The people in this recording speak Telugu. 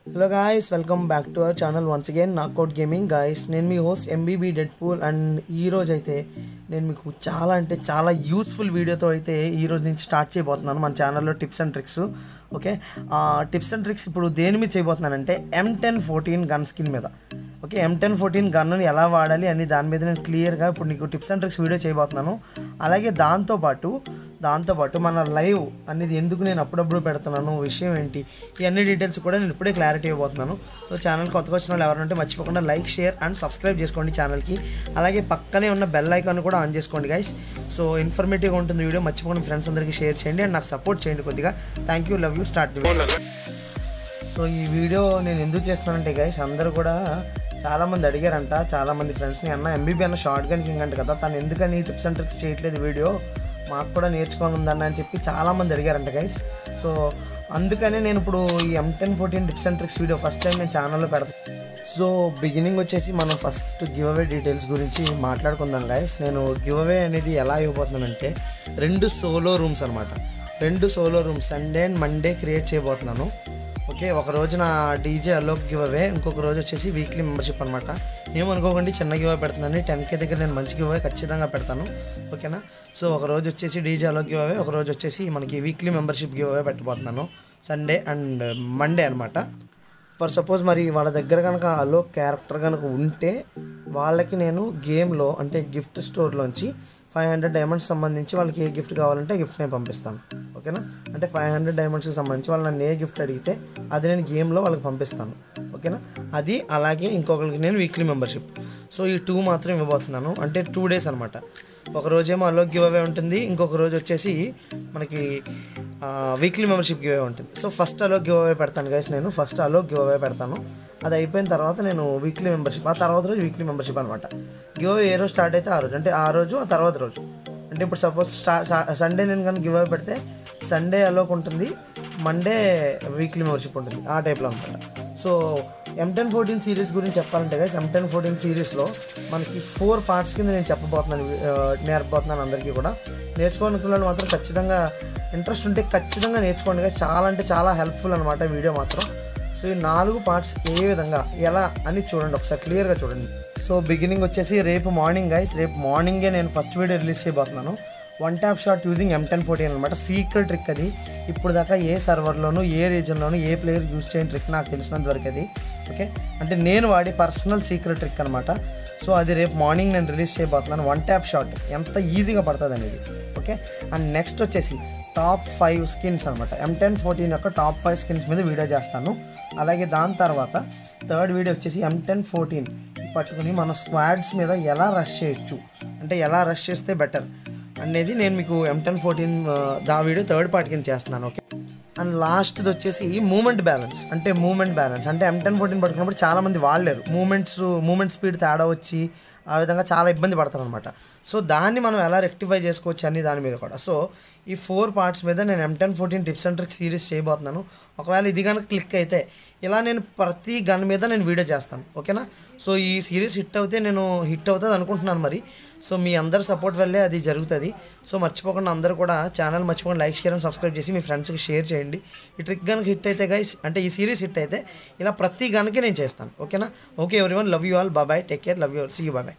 hello guys welcome back to our channel once again knockout gaming guys నేను మీ host MBB Deadpool and ఈ రోజు అయితే నేను మీకు చాలా అంటే చాలా యూస్ఫుల్ వీడియోతో అయితే ఈ రోజు నుంచి స్టార్ట్ చేయబోతున్నాను మన ఛానల్లో టిప్స్ అండ్ ట్రిక్స్ ఓకే ఆ టిప్స్ అండ్ ట్రిక్స్ ఇప్పుడు దేని మీద చేయబోతున్నానంటే M ten fourteen gun skin మీద ఓకే ఎం టెన్ ఫోర్టీన్ గన్ను ఎలా వాడాలి అని దాని మీద నేను క్లియర్గా ఇప్పుడు నీకు టిప్స్ అండ్ ట్రిక్స్ వీడియో చేయబోతున్నాను అలాగే దాంతోపాటు దాంతోపాటు మన లైవ్ అనేది ఎందుకు నేను అప్పుడప్పుడు పెడుతున్నాను విషయం ఏంటి ఈ అన్ని డీటెయిల్స్ కూడా నేను ఇప్పుడే క్లారిటీ ఇవ్వబోతున్నాను సో ఛానల్ కొత్తగా వచ్చిన వాళ్ళు ఎవరంటే మర్చిపోకుండా లైక్ షేర్ అండ్ సబ్స్క్రైబ్ చేసుకోండి ఛానల్కి అలాగే పక్కనే ఉన్న బెల్ ఐకాన్ కూడా ఆన్ చేసుకోండి గైస్ సో ఇన్ఫర్మేటివ్గా ఉంటుంది వీడియో మర్చిపోకుండా ఫ్రెండ్స్ అందరికీ షేర్ చేయండి అండ్ నాకు సపోర్ట్ చేయండి కొద్దిగా thank you love you start so ఈ వీడియో నేను ఎందుకు చేస్తున్నానంటే గైస్ అందరూ కూడా చాలామంది అడిగారంట చాలామంది ఫ్రెండ్స్ని అన్న ఎంబీబీ అన్న షార్ట్ గన్ కింగ్ అంట కదా తను ఎందుకని టిప్స్ అండ్ ట్రిక్స్ చేయట్లేదు వీడియో మాకు కూడా నేర్చుకోవాలి ఉందన్న అని చెప్పి చాలామంది అడిగారంట గైస్ సో అందుకనే నేను ఇప్పుడు ఈ M ten fourteen tips and tricks video first time నేను ఛానల్లో పెడతాను సో బిగినింగ్ వచ్చేసి మనం ఫస్ట్ గివ్ అవే డీటెయిల్స్ గురించి మాట్లాడుకుందాం గైస్ నేను గివ్ అవే అనేది ఎలా ఇవ్వబోతున్నానంటే రెండు సోలో రూమ్స్ అనమాట రెండు solo rooms Sunday and Monday create చేయబోతున్నాను ఓకే ఒక రోజు నా డీజే అలోక్ గివ్ అవే ఇంకొక రోజు వచ్చేసి వీక్లీ మెంబర్షిప్ అనమాట ఏమనుకోకండి చిన్న గివ్ అవే పెడుతున్నాను టెన్ కే దగ్గర నేను మంచి గివ్ అవే ఖచ్చితంగా పెడతాను ఓకేనా సో ఒక రోజు వచ్చేసి డీజే అలోక్ గివ్ అవే ఒక రోజు వచ్చేసి మనకి వీక్లీ మెంబర్షిప్ గివ్ అవే పెట్టబోతున్నాను సండే అండ్ మండే అనమాట ఫర్ సపోజ్ మరి వాళ్ళ దగ్గర కనుక అలోక్ క్యారెక్టర్ కనుక ఉంటే వాళ్ళకి నేను గేమ్లో అంటే గిఫ్ట్ స్టోర్లోంచి ఫైవ్ హండ్రెడ్ డైమండ్స్ సంబంధించి వాళ్ళకి ఏ గిఫ్ట్ కావాలంటే గిఫ్ట్ నేను పంపిస్తాను ఓకేనా అంటే ఫైవ్ హండ్రెడ్ డైమండ్స్కి సంబంధించి వాళ్ళు నన్ను ఏ గిఫ్ట్ అడిగితే అది నేను గేమ్లో వాళ్ళకి పంపిస్తాను ఓకేనా అది అలాగే ఇంకొకరికి నేను వీక్లీ మెంబర్షిప్ సో ఈ టూ మాత్రం ఇవ్వబోతున్నాను అంటే టూ డేస్ అనమాట ఒక రోజేమో అలోక్ గివ్ అవే ఉంటుంది ఇంకొక రోజు వచ్చేసి మనకి వీక్లీ మెంబర్షిప్ గివ్ అవే ఉంటుంది so first Alok giveaway పెడతాను గైస్ నేను ఫస్ట్ అలోక్ గివ్ అవే పెడతాను అది అయిపోయిన తర్వాత నేను వీక్లీ మెంబర్షిప్ ఆ తర్వాత రోజు వీక్లీ మెంబర్షిప్ అనమాట గివ్ అవే ఏ రోజు స్టార్ట్ అయితే ఆ రోజు అంటే ఆ రోజు ఆ తర్వాత రోజు అంటే ఇప్పుడు సపోజ్ స్టా సండే నేను కానీ గివ్ అవే పెడితే సండే అలోక్ ఉంటుంది మండే వీక్లీ మెంబర్షిప్ ఉంటుంది ఆ టైప్లో అనమాట so M ten fourteen series గురించి చెప్పాలంటే గైస్ ఎం టెన్ ఫోర్టీన్ సిరీస్లో మనకి ఫోర్ పార్ట్స్ కింద నేను చెప్పబోతున్నాను ఆ, నేర్పబోతున్నాను అందరికీ కూడా నేర్చుకోవాలనుకున్న వాళ్ళు మాత్రం ఖచ్చితంగా ఇంట్రెస్ట్ ఉంటే ఖచ్చితంగా నేర్చుకోండి గైస్ చాలా అంటే చాలా హెల్ప్ఫుల్ అనమాట వీడియో మాత్రం సో ఈ నాలుగు పార్ట్స్ ఏ విధంగా ఎలా అని చూడండి ఒకసారి క్లియర్గా చూడండి సో బిగినింగ్ వచ్చేసి రేపు మార్నింగ్ గైస్ రేపు మార్నింగే నేను ఫస్ట్ వీడియో రిలీజ్ చేయబోతున్నాను one tap shot using M ten fourteen అనమాట సీక్రెట్ ట్రిక్ అది ఇప్పుడు దాకా ఏ సర్వర్లోనూ ఏ రీజన్లోనూ ఏ ప్లేయర్ యూజ్ చేయని ట్రిక్ నాకు తెలిసినంత వరకు అది ఓకే అంటే నేను వాడే పర్సనల్ సీక్రెట్ ట్రిక్ అనమాట సో అది రేపు మార్నింగ్ నేను రిలీజ్ చేయబోతున్నాను వన్ ట్యాప్ షాట్ ఎంత ఈజీగా పడుతుంది అనేది ఓకే అండ్ నెక్స్ట్ వచ్చేసి టాప్ ఫైవ్ స్కిన్స్ అనమాట ఎం టెన్ ఫోర్టీన్ యొక్క టాప్ ఫైవ్ స్కిన్స్ మీద వీడియో చేస్తాను అలాగే దాని తర్వాత థర్డ్ వీడియో వచ్చేసి ఎం టెన్ ఫోర్టీన్ పట్టుకుని మన స్క్వాడ్స్ మీద ఎలా రష్ చేయొచ్చు అంటే ఎలా రష్ చేస్తే బెటర్ అనేది నేను మీకు ఎం టెన్ ఫోర్టీన్ దా వీడియో థర్డ్ పార్ట్ కింద చేస్తున్నాను ఓకే అండ్ లాస్ట్ది వచ్చేసి మూమెంట్ బ్యాలెన్స్ అంటే మూమెంట్ బ్యాలెన్స్ అంటే ఎం టెన్ ఫోర్టీన్ పట్టుకున్నప్పుడు చాలామంది వాడలేరు మూమెంట్స్ మూమెంట్ స్పీడ్ తేడా వచ్చి ఆ విధంగా చాలా ఇబ్బంది పడతారు అనమాట సో దాన్ని మనం ఎలా రెక్టిఫై చేసుకోవచ్చు అని దాని మీద కూడా సో ఈ ఫోర్ పార్ట్స్ మీద నేను M ten fourteen tips and tricks series చేయబోతున్నాను ఒకవేళ ఇది కనుక క్లిక్ అయితే ఇలా నేను ప్రతి గన్ మీద నేను వీడియో చేస్తాను ఓకేనా సో ఈ సిరీస్ హిట్ అవుతే నేను హిట్ అవుతుంది అనుకుంటున్నాను మరి సో మీ అందరి సపోర్ట్ వల్లే అది జరుగుతుంది సో మర్చిపోకుండా అందరూ కూడా ఛానల్ మర్చిపోకుండా లైక్ షేర్ అండ్ సబ్స్క్రైబ్ చేసి మీ ఫ్రెండ్స్కి షేర్ చేయండి ఈ ట్రిక్ కనుక హిట్ అయితే గైస్ అంటే ఈ సిరీస్ హిట్ అయితే ఇలా ప్రతి గన్కి నేను చేస్తాను ఓకేనా okay everyone love you all bye bye take care love you all see you బాబాయ్